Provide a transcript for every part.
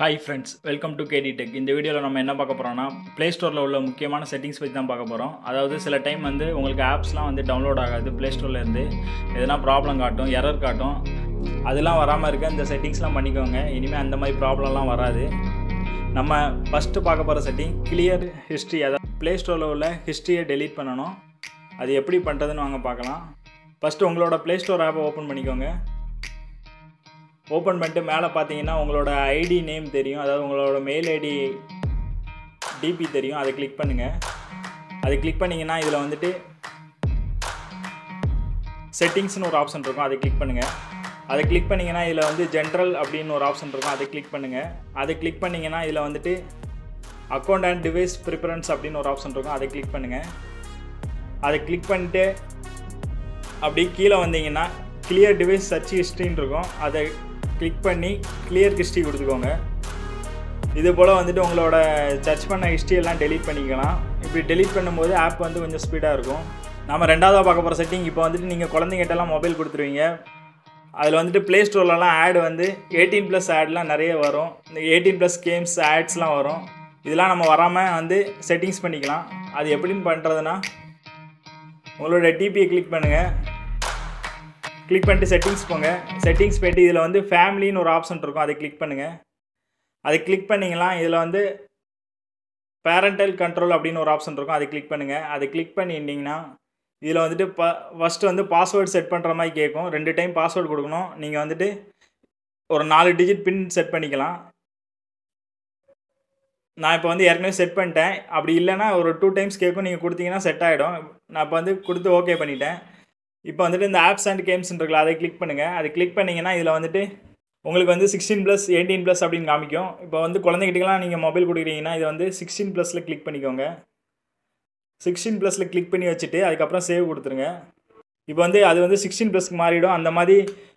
hi friends welcome to KD tech இந்த வீடியோவில் நம்ம என்ன பார்க்க போகிறோம்னா ப்ளே ஸ்டோரில் உள்ள முக்கியமான செட்டிங்ஸ் பற்றி தான் பார்க்க போகிறோம் அதாவது சில டைம் வந்து உங்களுக்கு ஆப்ஸ்லாம் வந்து டவுன்லோட் ஆகாது ப்ளே ஸ்டோர்லேருந்து எதனா ப்ராப்ளம் காட்டும் எரர் காட்டும் அதெல்லாம் வராமல் இருக்க இந்த செட்டிங்ஸ்லாம் பண்ணிக்கோங்க இனிமேல் அந்த மாதிரி ப்ராப்ளம்லாம் வராது நம்ம ஃபஸ்ட்டு பார்க்க போகிற செட்டிங் கிளியர் ஹிஸ்ட்ரி அதாவது ப்ளே ஸ்டோரில் உள்ள ஹிஸ்ட்ரியை டெலீட் பண்ணணும் அது எப்படி பண்ணுறதுன்னு வாங்க பார்க்கலாம் ஃபஸ்ட்டு உங்களோட ப்ளே ஸ்டோர் ஆப்பை ஓப்பன் பண்ணிக்கோங்க ஓப்பன் பண்ணிட்டு மேலே பார்த்தீங்கன்னா உங்களோட ஐடி நேம் தெரியும் அதாவது உங்களோட மெயில் ஐடி டிபி தெரியும் அதை கிளிக் பண்ணுங்கள் அதை கிளிக் பண்ணிங்கன்னா இதில் வந்துட்டு செட்டிங்ஸ்னு ஒரு ஆப்ஷன் இருக்கும் அதை கிளிக் பண்ணுங்கள் அதை கிளிக் பண்ணிங்கன்னா இதில் வந்து ஜென்ரல் அப்படின்னு ஒரு ஆப்ஷன் இருக்கும் அதை கிளிக் பண்ணுங்கள் அதை கிளிக் பண்ணிங்கன்னா இதில் வந்துட்டு அக்கௌண்ட் அண்ட் டிவைஸ் ப்ரிஃபரன்ஸ் அப்படின்னு ஒரு ஆப்ஷன் இருக்கும் அதை கிளிக் பண்ணுங்கள் அதை கிளிக் பண்ணிட்டு அப்படி கீழே வந்தீங்கன்னா கிளியர் டிவைஸ் சர்ச் ஹிஸ்ட்ரின்னு இருக்கும் அதை கிளிக் பண்ணி கிளியர் ஹிஸ்ட்ரி கொடுத்துக்கோங்க இது போல் வந்துட்டு உங்களோட சர்ச் பண்ண ஹிஸ்ட்ரி எல்லாம் டெலீட் பண்ணிக்கலாம் இப்படி டெலீட் பண்ணும்போது ஆப் வந்து கொஞ்சம் ஸ்பீடாக இருக்கும் நம்ம ரெண்டாவதாக பார்க்க போகிற செட்டிங் இப்போ வந்துட்டு நீங்கள் குழந்தைங்கிட்டலாம் மொபைல் கொடுத்துருவீங்க அதில் வந்துட்டு ப்ளே ஸ்டோர்லலாம் ஆட் வந்து எயிட்டீன் ப்ளஸ் ஆட்லாம் நிறைய வரும் இந்த எயிட்டீன் ப்ளஸ் கேம்ஸ் ஆட்ஸ்லாம் வரும் இதெல்லாம் நம்ம வராமல் வந்து செட்டிங்ஸ் பண்ணிக்கலாம் அது எப்படின்னு பண்ணுறதுன்னா உங்களோட டிபியை கிளிக் பண்ணுங்கள் கிளிக் பண்ணிட்டு செட்டிங்ஸ் போங்க செட்டிங்ஸ் போயிட்டு இதில் வந்து ஃபேமிலின்னு ஒரு ஆப்ஷன் இருக்கும் அதை கிளிக் பண்ணுங்கள் அதை கிளிக் பண்ணிங்கன்னா இதில் வந்து பேரண்டல் கண்ட்ரோல் அப்படின்னு ஒரு ஆப்ஷன் இருக்கும் அதை கிளிக் பண்ணுங்கள் அதை கிளிக் பண்ணிட்டீங்கன்னா இதில் வந்துட்டு ப ஃபஸ்ட்டு வந்து பாஸ்வேர்டு செட் பண்ணுற மாதிரி கேட்கும் ரெண்டு டைம் பாஸ்வேர்டு கொடுக்கணும் நீங்கள் வந்துட்டு ஒரு நாலு டிஜிட் பின் செட் பண்ணிக்கலாம் நான் இப்போ வந்து ஏற்கனவே செட் பண்ணிட்டேன் அப்படி இல்லைன்னா ஒரு டூ டைம்ஸ் கேட்கும் நீங்கள் கொடுத்தீங்கன்னா செட் ஆகிடும் நான் இப்போ வந்து கொடுத்து ஓகே பண்ணிட்டேன் இப்போ வந்துட்டு இந்த ஆப்ஸ் அண்ட் கேம்ஸ் இருக்குல்ல அதை கிளிக் பண்ணுங்கள் அதை கிளிக் பண்ணிங்கன்னா இதில் வந்துட்டு உங்களுக்கு வந்து சிக்ஸ்டீன் ப்ளஸ் எயிட்டீன் ப்ளஸ் அப்படின்னு காமிக்கும் இப்போ வந்து குழந்தைகிட்டலாம் நீங்கள் மொபைல் கொடுக்குறீங்கன்னா இது வந்து சிக்ஸ்டீன் ப்ளஸில் கிளிக் பண்ணிக்கோங்க சிக்ஸ்டீன் ப்ளஸில் கிளிக் பண்ணி வச்சுட்டு அதுக்கப்புறம் சேவ் கொடுத்துருங்க இப்போ வந்து அது வந்து சிக்ஸ்டீன் ப்ளஸ்க்கு மாறிடும் அந்த மாதிரி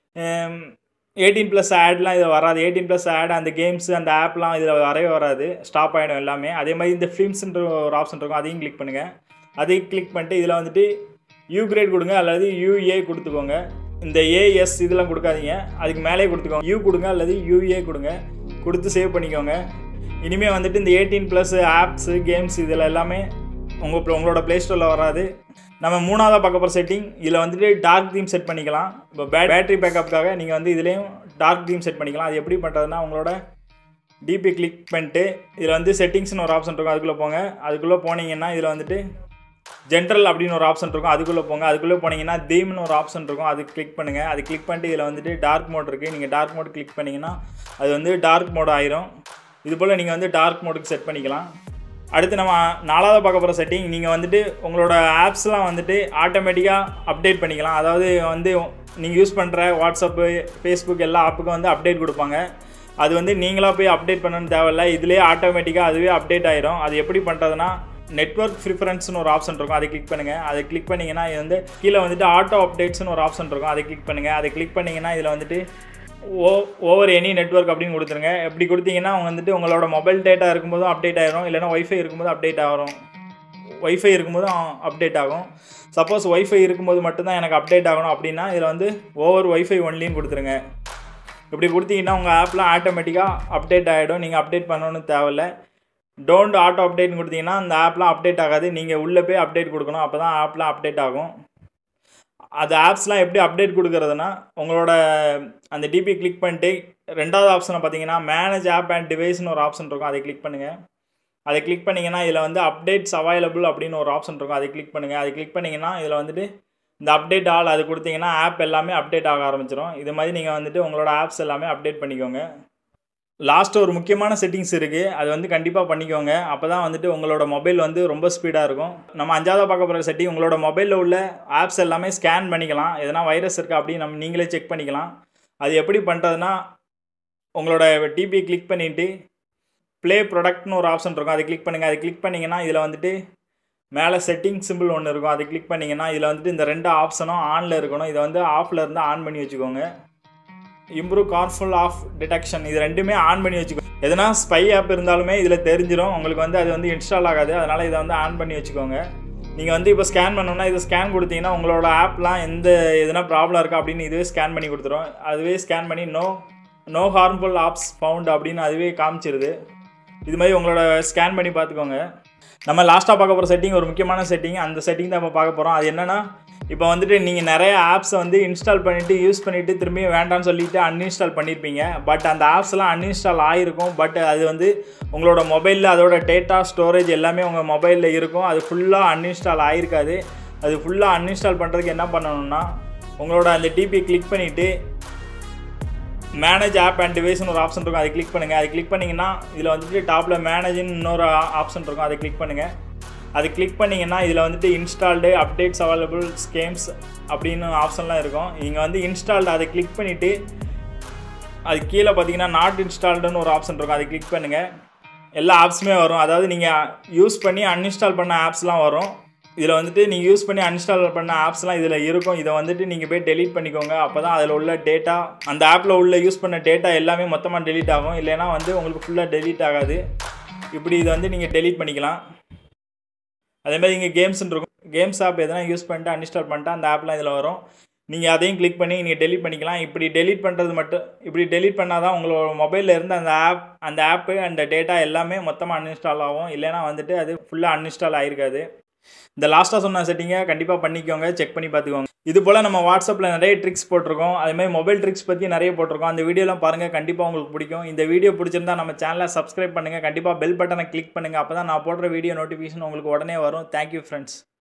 எயிட்டீன் ப்ளஸ் ஆட்லாம் இதில் வராது எயிட்டீன் ப்ளஸ் ஆட் அந்த கேம்ஸ் அந்த ஆப்லாம் இதில் வரவே வராது ஸ்டாப் ஆகிடும் எல்லாமே அதே மாதிரி இந்த ஃபிலிம்ஸ்ன்ற ஒரு ஆப்ஷன் இருக்கும் அதையும் கிளிக் பண்ணுங்கள் அதையும் கிளிக் பண்ணிட்டு இதில் வந்துட்டு யூ கிரேட் கொடுங்க அல்லது யூஏ கொடுத்துக்கோங்க இந்த ஏஎஸ் இதெல்லாம் கொடுக்காதீங்க அதுக்கு மேலே கொடுத்துக்கோங்க யூ கொடுங்க அல்லது யூஏ கொடுங்க கொடுத்து சேவ் பண்ணிக்கோங்க இனிமேல் வந்துட்டு இந்த எயிட்டீன் ப்ளஸ் ஆப்ஸு கேம்ஸ் இதில் எல்லாமே உங்கள் உங்களோட ப்ளே ஸ்டோரில் வராது நம்ம மூணாவதாக பார்க்க போகிற செட்டிங் இதில் வந்துட்டு டார்க் தீம் செட் பண்ணிக்கலாம் இப்போ பே பேட்டரி பேக்கப்புக்காக நீங்கள் வந்து இதுலேயும் டார்க் தீம் செட் பண்ணிக்கலாம் அது எப்படி பண்ணுறதுனா உங்களோட டிபி கிளிக் பண்ணிட்டு இதில் வந்து செட்டிங்ஸ்னு ஒரு ஆப்ஷன் இருக்கும் அதுக்குள்ளே போங்க அதுக்குள்ளே போனீங்கன்னா இதில் வந்துட்டு ஜென்ரல் அப்படின்னு ஒரு ஆப்ஷன் இருக்கும் அதுக்குள்ளே போங்க அதுக்குள்ளே போனீங்கன்னா தீம்னு ஒரு ஆப்ஷன் இருக்கும் அது கிளிக் பண்ணுங்கள் அது கிளிக் பண்ணிட்டு இதில் வந்துட்டு டார்க் மோட் இருக்குது நீங்கள் டார்க் மோட் கிளிக் பண்ணிங்கன்னா அது வந்து டார்க் மோட் ஆயிரும் இது போல் நீங்கள் வந்து டார்க் மோடுக்கு செட் பண்ணிக்கலாம் அடுத்து நம்ம நாலாவது பார்க்க போகிற செட்டிங் நீங்கள் வந்துட்டு உங்களோட ஆப்ஸ்லாம் வந்துட்டு ஆட்டோமேட்டிக்காக அப்டேட் பண்ணிக்கலாம் அதாவது வந்து நீங்கள் யூஸ் பண்ணுற வாட்ஸ்அப்பு ஃபேஸ்புக் எல்லா ஆப்புக்கும் வந்து அப்டேட் கொடுப்பாங்க அது வந்து நீங்களாக போய் அப்டேட் பண்ணணும்னு தேவையில்ல இதுலேயே ஆட்டோமேட்டிக்காக அதுவே அப்டேட் ஆயிரும் அது எப்படி பண்ணுறதுனா நெட்ஒர்க் ப்ரிஃபரன்ஸ்னு ஒரு ஆப்ஷன் இருக்கும் அதை கிளிக் பண்ணுங்கள் அதை கிளிக் பண்ணிங்கன்னா இது வந்து கீழே வந்துட்டு ஆட்டோ அப்டேட்ஸ்னு ஒரு ஆப்ஷன் இருக்கும் அதை கிளிக் பண்ணுங்கள் அதை கிளிக் பண்ணிங்கன்னா இதில் வந்துட்டு ஓ ஓவர் எனி நெட்ஒர்க் அப்படின்னு கொடுத்துருங்க எப்படி கொடுத்தீங்கன்னா அவங்க வந்துட்டு உங்களோட மொபைல் டேட்டா இருக்கும்போதும் அப்டேட் ஆயிரும் இல்லைனா ஒய்ஃபை இருக்கும்போது அப்டேட் ஆகும் ஒய்ஃபை இருக்கும்போதும் அப்டேட் ஆகும் சப்போஸ் ஒய்ஃபை இருக்கும்போது மட்டும்தான் எனக்கு அப்டேட் ஆகணும் அப்படின்னா இதில் வந்து ஓவர் ஒய்ஃபை ஒன்லின்னு கொடுத்துருங்க இப்படி கொடுத்தீங்கன்னா உங்கள் ஆப்லாம் ஆட்டோமேட்டிக்காக அப்டேட் ஆகிடும் நீங்கள் அப்டேட் பண்ணணும்னு தேவையில்ல டோன்ட் ஆட்டோ அப்டேட்னு கொடுத்தீங்கன்னா அந்த ஆப்லாம் அப்டேட் ஆகாது நீங்கள் உள்ளே போய் அப்டேட் கொடுக்கணும் அப்போ தான் ஆப்லாம் அப்டேட் ஆகும் அது ஆப்ஸ்லாம் எப்படி அப்டேட் கொடுக்குறதுனா உங்களோட அந்த டிபி கிளிக் பண்ணிட்டு ரெண்டாவது ஆப்ஷனை பார்த்தீங்கன்னா மேனேஜ் ஆப் அண்ட் டிவைஸ்னு ஒரு ஆப்ஷன் இருக்கும் அதை கிளிக் பண்ணுங்கள் அதை கிளிக் பண்ணிங்கன்னா இதில் வந்து அப்டேட்ஸ் அவைலபிள் அப்படின்னு ஒரு ஆப்ஷன் இருக்கும் அதை கிளிக் பண்ணுங்கள் அதை கிளிக் பண்ணிங்கன்னா இதில் வந்துட்டு இந்த அப்டேட் ஆல் அது கொடுத்தீங்கன்னா ஆப் எல்லாமே அப்டேட் ஆக ஆரம்பிச்சிடும் இது மாதிரி நீங்கள் வந்துட்டு உங்களோட ஆப்ஸ் எல்லாமே அப்டேட் பண்ணிக்கோங்க லாஸ்ட்டு ஒரு முக்கியமான செட்டிங்ஸ் இருக்குது அது வந்து கண்டிப்பாக பண்ணிக்கோங்க அப்போ தான் வந்துட்டு உங்களோட மொபைல் வந்து ரொம்ப ஸ்பீடாக இருக்கும் நம்ம அஞ்சாவது பார்க்க போகிற செட்டிங் உங்களோட மொபைலில் உள்ள ஆப்ஸ் எல்லாமே ஸ்கேன் பண்ணிக்கலாம் எதனா வைரஸ் இருக்கா அப்படின்னு நம்ம நீங்களே செக் பண்ணிக்கலாம் அது எப்படி பண்ணுறதுனா உங்களோட டிபி கிளிக் பண்ணிவிட்டு ப்ளே ப்ரொடக்ட்னு ஒரு ஆப்ஷன் இருக்கும் அதை கிளிக் பண்ணுங்கள் அதை கிளிக் பண்ணிங்கன்னா இதில் வந்துட்டு மேலே செட்டிங் சிம்பிள் ஒன்று இருக்கும் அதை கிளிக் பண்ணிங்கன்னா இதில் வந்துட்டு இந்த ரெண்டு ஆப்ஷனும் ஆனில் இருக்கணும் இதை வந்து ஆஃபில் இருந்து ஆன் பண்ணி வச்சுக்கோங்க இம்ப்ரூவ் கார்ஃபுல் ஆஃப் டிடெக்ஷன் இது ரெண்டுமே ஆன் பண்ணி வச்சுக்கோ எதனா ஸ்பை ஆப் இருந்தாலுமே இதில் தெரிஞ்சிடும் உங்களுக்கு வந்து அது வந்து இன்ஸ்டால் ஆகாது அதனால் இதை வந்து ஆன் பண்ணி வச்சுக்கோங்க நீங்கள் வந்து இப்போ ஸ்கேன் பண்ணணும்னா இது ஸ்கேன் கொடுத்தீங்கன்னா உங்களோட ஆப்லாம் எந்த எதனா ப்ராப்ளம் இருக்கா அப்படின்னு இதுவே ஸ்கேன் பண்ணி கொடுத்துரும் அதுவே ஸ்கேன் பண்ணி no no harmful apps found அப்படின்னு அதுவே காமிச்சிருது இது மாதிரி உங்களோட ஸ்கேன் பண்ணி பார்த்துக்கோங்க நம்ம லாஸ்ட்டாக பார்க்க போகிற செட்டிங் ஒரு முக்கியமான செட்டிங் அந்த செட்டிங் தான் இப்போ பார்க்க போகிறோம் அது என்னென்னா இப்போ வந்துட்டு நீங்கள் நிறைய ஆப்ஸை வந்து இன்ஸ்டால் பண்ணிவிட்டு யூஸ் பண்ணிவிட்டு திரும்பி வேண்டாம்னு சொல்லிட்டு அன்இன்ஸ்டால் பண்ணியிருப்பீங்க பட் அந்த ஆப்ஸ்லாம் அன்இன்ஸ்டால் ஆகிருக்கும் பட் அது வந்து உங்களோட மொபைலில் அதோட டேட்டா ஸ்டோரேஜ் எல்லாமே உங்கள் மொபைலில் இருக்கும் அது ஃபுல்லாக அன்இன்ஸ்டால் ஆகிருக்காது அது ஃபுல்லாக அன்இன்ஸ்டால் பண்ணுறதுக்கு என்ன பண்ணணும்னா உங்களோட அந்த டிபி கிளிக் பண்ணிவிட்டு மேனேஜ் ஆப் அண்ட் டிவைஸ்னு ஒரு ஆப்ஷன் இருக்கும் அதை கிளிக் பண்ணுங்கள் அதை கிளிக் பண்ணிங்கன்னா இதில் வந்துட்டு டாப்பில் மேனேஜ்னு இன்னொரு ஆப்ஷன் இருக்கும் அதை கிளிக் பண்ணுங்கள் அது கிளிக் பண்ணிங்கன்னா இதில் வந்துட்டு இன்ஸ்டால்டு அப்டேட்ஸ் அவைலபிள் ஸ்கேம்ஸ் அப்படின்னு ஆப்ஷன்லாம் இருக்கும் இங்கே வந்து இன்ஸ்டால்டு அதை கிளிக் பண்ணிவிட்டு அது கீழே பார்த்தீங்கன்னா நாட் இன்ஸ்டால்டுன்னு ஒரு ஆப்ஷன் இருக்கும் அதை கிளிக் பண்ணுங்கள் எல்லா ஆப்ஸுமே வரும் அதாவது நீங்கள் யூஸ் பண்ணி அன்இன்ஸ்டால் பண்ண ஆப்ஸ்லாம் வரும் இதில் வந்துட்டு நீங்கள் யூஸ் பண்ணி அன்இன்ஸ்டால் பண்ண ஆப்ஸ்லாம் இதில் இருக்கும் இதை வந்துட்டு நீங்கள் போய் டெலீட் பண்ணிக்கோங்க அப்போ தான் அதில் உள்ள டேட்டா அந்த ஆப்பில் உள்ள யூஸ் பண்ண டேட்டா எல்லாமே மொத்தமாக டெலீட் ஆகும் இல்லைனா வந்து உங்களுக்கு ஃபுல்லாக டெலீட் ஆகாது இப்படி இதை வந்து நீங்கள் டெலீட் பண்ணிக்கலாம் அதேமாதிரி இங்கே கேம்ஸ்ன்னு இருக்கும் கேம்ஸ் ஆப் எதனா யூஸ் பண்ணிட்டு அன்இன்ஸ்டால் பண்ணிட்டு அந்த ஆப்லாம் இதில் வரும் நீங்கள் அதையும் கிளிக் பண்ணி நீங்கள் டெலீட் பண்ணிக்கலாம் இப்படி டெலீட் பண்ணுறது மட்டும் இப்படி டெலீட் பண்ணால் தான் உங்களோட மொபைலில் இருந்து அந்த ஆப் அந்த ஆப்பு அந்த டேட்டா எல்லாமே மொத்தமாக அன்இன்ஸ்டால் ஆகும் இல்லைனா வந்துட்டு அது ஃபுல்லாக அன்இன்ஸ்டால் ஆகிருக்காது இந்த லாஸ்ட்டாக சொன்ன செட்டிங்கை கண்டிப்பாக பண்ணிக்கோங்க செக் பண்ணி பார்த்துக்கோங்க இது போல் நம்ம வாட்ஸ்அப்பில் நிறைய ட்ரிக்ஸ் போட்டிருக்கோம் அதேமாதிரி மொபைல் ட்ரிக்ஸ் பற்றி நிறைய போட்டிருக்கோம் அந்த வீடியோலாம் பாருங்கள் கண்டிப்பாக உங்களுக்கு பிடிக்கும் இந்த வீடியோ பிடிச்சிருந்தா நம்ம சேனலை சப்ஸ்கிரைப் பண்ணுங்கள் கண்டிப்பாக பெல் பட்டனை கிளிக் பண்ணுங்கள் அப்போ தான் நான் போடுற வீடியோ நோட்டிஃபிகேஷன் உங்களுக்கு உடனே வரும் தேங்க்யூ ஃப்ரெண்ட்ஸ்